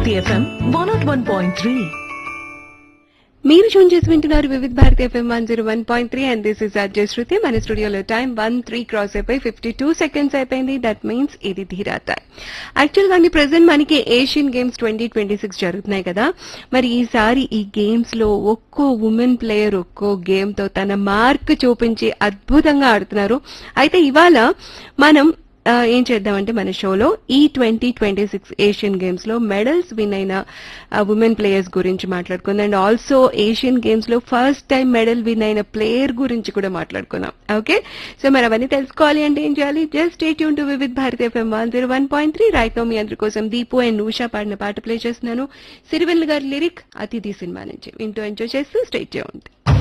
Bharati FM one nought one point three మీరు tune చేసి వింటున్నారు Vividh Bharati FM one zero one point three and this is Ajay Shruti మన స్టూడియోలో time one three cross అయిపోయి fifty two seconds అయిపోయింది that means ఇది Dheera time actual గా ప్రెసెంట్ మనకి Asian Games twenty twenty six జరుగుతున్నాయి కదా మరి ఈసారి ఈ గేమ్స్ లో ఒక్కో ఉమెన్ ప్లేయర్ ఒక్కో గేమ్ తో తన మార్క్ చూపించి అద్భుతంగా ఆడుతున్నారు అయితే ఇవాళ మనం ఆ, ఏం చేద్దామంటే మన షోలో ఈ twenty twenty six Asian Games లో మెడల్స్ విన్ అయిన ఉమెన్ ప్లేయర్స్ గురించి మాట్లాడుకుందాం అండ్ ఆల్సో ఏషియన్ గేమ్స్ లో ఫస్ట్ టైం మెడల్ విన్ అయిన ప్లేయర్ గురించి కూడా మాట్లాడుకుందాం ఓకే సో మరి అవన్నీ తెలుసుకోవాలి అంటే ఏం చేయాలి జస్ట్ స్టేట్ యూన్ to Vividh Bharati FM one zero one point three right now మీ అందరి కోసం దీపు అండ్ ఉషా పాడిన పాట ప్లే చేస్తున్నాను సిరివెల్ గారి లిరిక్ అతిథి సినిమా నుంచి వింటూ ఎంజాయ్ చేస్తూ స్టేట్ చేయండి